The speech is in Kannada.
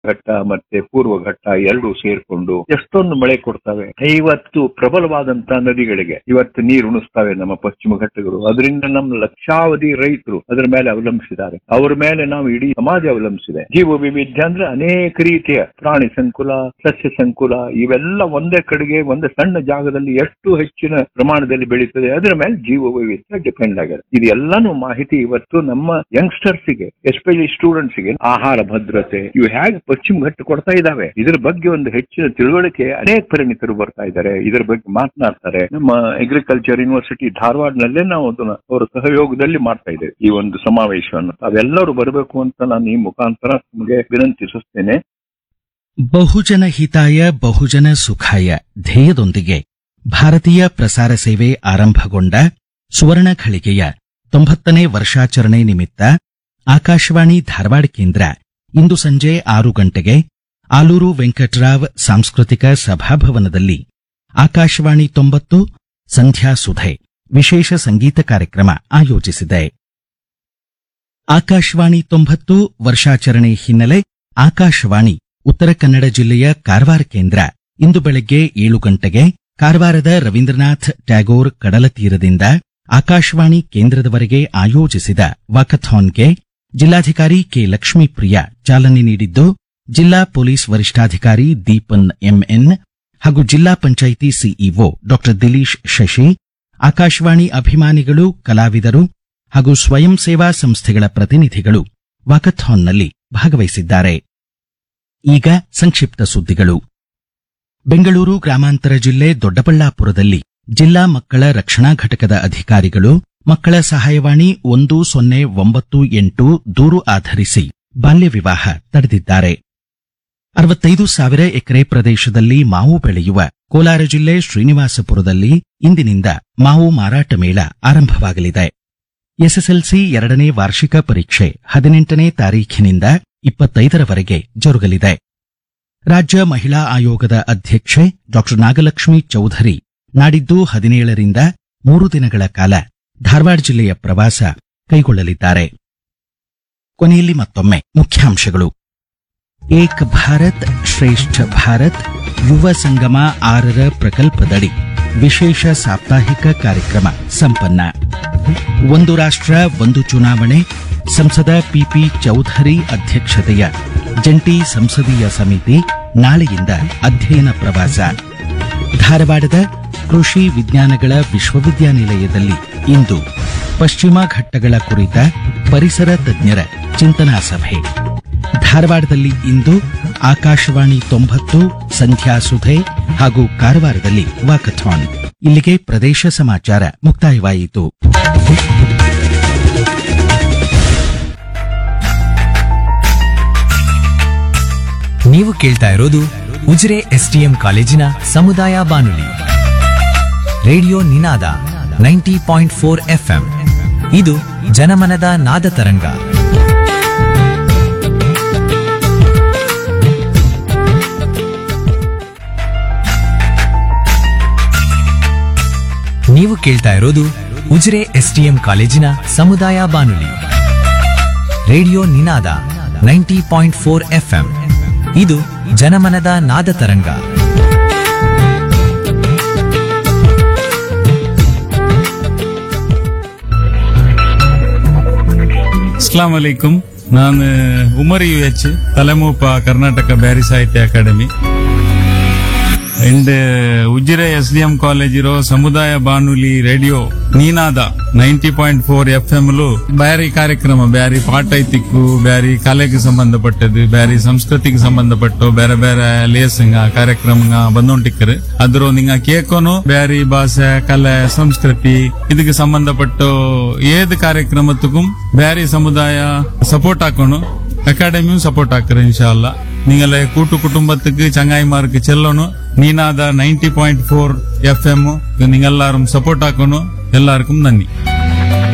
ಘಟ್ಟ ಮತ್ತೆ ಪೂರ್ವ ಘಟ್ಟ ಎರಡು ಸೇರ್ಕೊಂಡು ಎಷ್ಟೊಂದು ಮಳೆ ಕೊಡ್ತವೆ ಇವತ್ತು ಪ್ರಬಲವಾದಂತ ನದಿಗಳಿಗೆ ಇವತ್ತು ನೀರು ಉಣಿಸ್ತವೆ ನಮ್ಮ ಪಶ್ಚಿಮ ಘಟ್ಟಗಳು ಅದರಿಂದ ನಮ್ಮ ಲಕ್ಷಾವಧಿ ರೈತರು ಅದರ ಮೇಲೆ ಅವಲಂಬಿಸಿದ್ದಾರೆ ಅವರ ಮೇಲೆ ನಾವು ಇಡೀ ಸಮಾಜ ಅವಲಂಬಿಸಿದೆ ಜೀವ ವೈವಿಧ್ಯ ಅಂದ್ರೆ ಅನೇಕ ರೀತಿಯ ಪ್ರಾಣಿ ಸಂಕುಲ ಸಸ್ಯ ಸಂಕುಲ ಇವೆಲ್ಲ ಒಂದೇ ಕಡೆಗೆ ಒಂದು ಸಣ್ಣ ಜಾಗದಲ್ಲಿ ಎಷ್ಟು ಹೆಚ್ಚಿನ ಪ್ರಮಾಣದಲ್ಲಿ ಬೆಳೀತದೆ ಅದರ ಮೇಲೆ ಜೀವ ವೈವಿಧ್ಯ ಡಿಪೆಂಡ್ ಆಗಿದೆ ಇದು ಎಲ್ಲಾನು ಮಾಹಿತಿ ಇವತ್ತು ನಮ್ಮ ಯಂಗ್ಸ್ಟರ್ಸ್ ಗೆ ಎಸ್ಪೆಷಲಿ ಸ್ಟೂಡೆಂಟ್ಸ್ ಗೆ ಆಹಾರ ಭದ್ರತೆ ಇವು ಹೇಗೆ ಪಶ್ಚಿಮ ಘಟ್ಟ ಕೊಡ್ತಾ ಇದಾವೆ ಇದ್ರ ಬಗ್ಗೆ ಒಂದು ಹೆಚ್ಚಿನ ತಿಳುವಳಿಕೆ ಅನೇಕ ಪರಿಣಿತರು ಬರ್ತಾ ಇದ್ದಾರೆ ಇದರ ಬಗ್ಗೆ ಮಾತನಾಡ್ತಾರೆ ನಮ್ಮ ಅಗ್ರಿಕಲ್ಚರ್ ಯೂನಿವರ್ಸಿಟಿ ಧಾರವಾಡನಲ್ಲೇ ನಾವು ಅದನ್ನ ಅವರ ಸಹಯೋಗದಲ್ಲಿ ಮಾಡ್ತಾ ಇದ್ದೇವೆ ಈ ಒಂದು ಸಮಾವೇಶವನ್ನು ತಾವೆಲ್ಲರೂ ಬರಬೇಕು ಅಂತ ನಾನು ಈ ಮುಖಾಂತರ ನಿಮಗೆ ವಿನಂತಿಸುತ್ತೇನೆ ಬಹುಜನ ಹಿತಾಯ ಬಹುಜನ ಸುಖಾಯ ಧ್ಯೇಯದೊಂದಿಗೆ ಭಾರತೀಯ ಪ್ರಸಾರ ಸೇವೆ ಆರಂಭಗೊಂಡ ಸುವರ್ಣ ಘಳಿಗೆಯ ತೊಂಬತ್ತನೇ ವರ್ಷಾಚರಣೆ ನಿಮಿತ್ತ ಆಕಾಶವಾಣಿ ಧಾರವಾಡ ಕೇಂದ್ರ ಇಂದು ಸಂಜೆ ಆರು ಗಂಟೆಗೆ ಆಲೂರು ವೆಂಕಟರಾವ್ ಸಾಂಸ್ಕೃತಿಕ ಸಭಾಭವನದಲ್ಲಿ ಆಕಾಶವಾಣಿ ತೊಂಬತ್ತು ಸಂಧ್ಯಾ ಸುಧೆ ವಿಶೇಷ ಸಂಗೀತ ಕಾರ್ಯಕ್ರಮ ಆಯೋಜಿಸಿದೆ ಆಕಾಶವಾಣಿ ತೊಂಬತ್ತು ವರ್ಷಾಚರಣೆ ಹಿನ್ನೆಲೆ ಆಕಾಶವಾಣಿ ಉತ್ತರ ಕನ್ನಡ ಜಿಲ್ಲೆಯ ಕಾರವಾರ ಕೇಂದ್ರ ಇಂದು ಬೆಳಗ್ಗೆ ಏಳು ಗಂಟೆಗೆ ಕಾರವಾರದ ರವೀಂದ್ರನಾಥ್ ಟ್ಯಾಗೋರ್ ಕಡಲ ತೀರದಿಂದ ಆಕಾಶವಾಣಿ ಕೇಂದ್ರದವರೆಗೆ ಆಯೋಜಿಸಿದ ವಾಕಥಾನ್ಗೆ ಜಿಲ್ಲಾಧಿಕಾರಿ ಕೆ ಲಕ್ಷ್ಮೀಪ್ರಿಯ ಚಾಲನೆ ನೀಡಿದ್ದು ಜಿಲ್ಲಾ ಪೊಲೀಸ್ ವರಿಷ್ಠಾಧಿಕಾರಿ ದೀಪನ್ ಎಂಎನ್ ಹಾಗೂ ಜಿಲ್ಲಾ ಪಂಚಾಯಿತಿ ಸಿಇಒ ಡಾ ದಿಲೀಶ್ ಶಶಿ ಆಕಾಶವಾಣಿ ಅಭಿಮಾನಿಗಳು ಕಲಾವಿದರು ಹಾಗೂ ಸ್ವಯಂ ಸೇವಾ ಸಂಸ್ಥೆಗಳ ಪ್ರತಿನಿಧಿಗಳು ವಾಕಥಾನ್ನಲ್ಲಿ ಭಾಗವಹಿಸಿದ್ದಾರೆ ಈಗ ಸಂಕ್ಷಿಪ್ತ ಸುದ್ದಿಗಳು ಬೆಂಗಳೂರು ಗ್ರಾಮಾಂತರ ಜಿಲ್ಲೆ ದೊಡ್ಡಬಳ್ಳಾಪುರದಲ್ಲಿ ಜಿಲ್ಲಾ ಮಕ್ಕಳ ರಕ್ಷಣಾ ಘಟಕದ ಅಧಿಕಾರಿಗಳು ಮಕ್ಕಳ ಸಹಾಯವಾಣಿ ಒಂದು ಸೊನ್ನೆ ಒಂಬತ್ತು ಎಂಟು ದೂರು ಆಧರಿಸಿ ಬಾಲ್ಯ ವಿವಾಹ ತಡೆದಿದ್ದಾರೆ ಅರವತ್ತೈದು ಸಾವಿರ ಎಕರೆ ಪ್ರದೇಶದಲ್ಲಿ ಮಾವು ಬೆಳೆಯುವ ಕೋಲಾರ ಜಿಲ್ಲೆ ಶ್ರೀನಿವಾಸಪುರದಲ್ಲಿ ಇಂದಿನಿಂದ ಮಾವು ಮಾರಾಟ ಮೇಳ ಆರಂಭವಾಗಲಿದೆ ಎಸ್ಎಸ್ಎಲ್ಸಿ ಎರಡನೇ ವಾರ್ಷಿಕ ಪರೀಕ್ಷೆ ಹದಿನೆಂಟನೇ ತಾರೀಖಿನಿಂದ ಇಪ್ಪತ್ತೈದರವರೆಗೆ ಜರುಗಲಿದೆ ರಾಜ್ಯ ಮಹಿಳಾ ಆಯೋಗದ ಅಧ್ಯಕ್ಷೆ ಡಾ ನಾಗಲಕ್ಷ್ಮಿ ಚೌಧರಿ ನಾಡಿದ್ದು ಹದಿನೇಳರಿಂದ ಮೂರು ದಿನಗಳ ಕಾಲ ಧಾರವಾಡ ಜಿಲ್ಲೆಯ ಪ್ರವಾಸ ಕೈಗೊಳ್ಳಲಿದ್ದಾರೆ ಕೊನೆಯಲ್ಲಿ ಮತ್ತೊಮ್ಮೆ ಮುಖ್ಯಾಂಶಗಳು ಏಕ್ ಭಾರತ್ ಶ್ರೇಷ್ಠ ಭಾರತ್ ಯುವ ಸಂಗಮ ಆರರ ಪ್ರಕಲ್ಪದಡಿ ವಿಶೇಷ ಸಾಪ್ತಾಹಿಕ ಕಾರ್ಯಕ್ರಮ ಸಂಪನ್ನ ಒಂದು ರಾಷ್ಟ್ರ ಒಂದು ಚುನಾವಣೆ ಸಂಸದ ಪಿಪಿ ಚೌಧರಿ ಅಧ್ಯಕ್ಷತೆಯ ಜಂಟಿ ಸಂಸದೀಯ ಸಮಿತಿ ನಾಳೆಯಿಂದ ಅಧ್ಯಯನ ಪ್ರವಾಸ ಧಾರವಾಡದ ಕೃಷಿ ವಿಜ್ಞಾನಗಳ ವಿಶ್ವವಿದ್ಯಾನಿಲಯದಲ್ಲಿ ಇಂದು ಪಶ್ಚಿಮ ಘಟ್ಟಗಳ ಕುರಿತ ಪರಿಸರ ತಜ್ಞರ ಚಿಂತನಾ ಸಭೆ ಧಾರವಾಡದಲ್ಲಿ ಇಂದು ಆಕಾಶವಾಣಿ ತೊಂಬತ್ತು ಸಂಧ್ಯಾ ಸುಧೆ ಹಾಗೂ ಕಾರವಾರದಲ್ಲಿ ವಾಕಥಾನ್ ಇಲ್ಲಿಗೆ ಪ್ರದೇಶ ಸಮಾಚಾರ ಮುಕ್ತಾಯವಾಯಿತು ನೀವು ಕೇಳ್ತಾ ಇರೋದು ಉಜಿರೆ ಎಸ್ಟಿಎಂ ಕಾಲೇಜಿನ ಸಮುದಾಯ ಬಾನುಲಿ radio Ninada ninety point four FM ಇದು ಜನಮನದ ನಾದ ತರಂಗ ನೀವು ಕೇಳ್ತಾ ಇರೋದು ಉಜಿರೆ ಎಸ್ಟಿಎಂ ಕಾಲೇಜಿನ ಸಮುದಾಯ ಬಾನುಲಿ radio Ninada ninety point four FM ಇದು ಜನಮನದ ನಾದ ತರಂಗ ಅಸ್ಲಾಂ ವಲೈಕುಂ ನಾನು ಉಮರ್ ಯು ಎಚ್ ತಲೆಮೂಪ Karnataka Beary Sahitya academy and Ujire S D M college ಇರೋ ಸಮುದಾಯ ಬಾನುಲಿ radio Ninada ninety point four F M Beary ಕಾರ್ಯಕ್ರಮ ಬ್ಯಾರಿ ಪಾಠ ಐತಿಕ್ಕು ಬ್ಯಾರಿ ಕಲೆಗೆ ಸಂಬಂಧಪಟ್ಟದ್ದು ಬ್ಯಾರಿ ಸಂಸ್ಕೃತಿಗೆ ಸಂಬಂಧಪಟ್ಟು ಬೇರೆ ಬೇರೆ ಲೇಸಂಗ ಕಾರ್ಯಕ್ರಮ ಬಂದೊಂಟಿಕ್ಕರು ಅದ್ರ ನಿಂಗ ಕೇಕೋನು ಬ್ಯಾರಿ ಭಾಷೆ ಕಲೆ ಸಂಸ್ಕೃತಿ ಇದಕ್ಕೆ ಸಂಬಂಧಪಟ್ಟು ಏದ್ ಕಾರ್ಯಕ್ರಮಕ್ಕೂ ಬ್ಯಾರಿ ಸಮುದಾಯ ಸಪೋರ್ಟ್ ಹಾಕೋಣ ಅಕಾಡೆಮಿயும் ಸಪೋರ್ಟ್ ಹಾಕ್ತಾರೆ ಇನ್ಶಾಲ್ಲ நீங்கள கூட்டு குடும்பத்துக்கு சங்காய்மாருக்கு செல்லணும் Ninada ninety point four FM நீங்க எல்லாரும் சப்போர்ட் ஆக்கணும் எல்லாருக்கும் நன்றி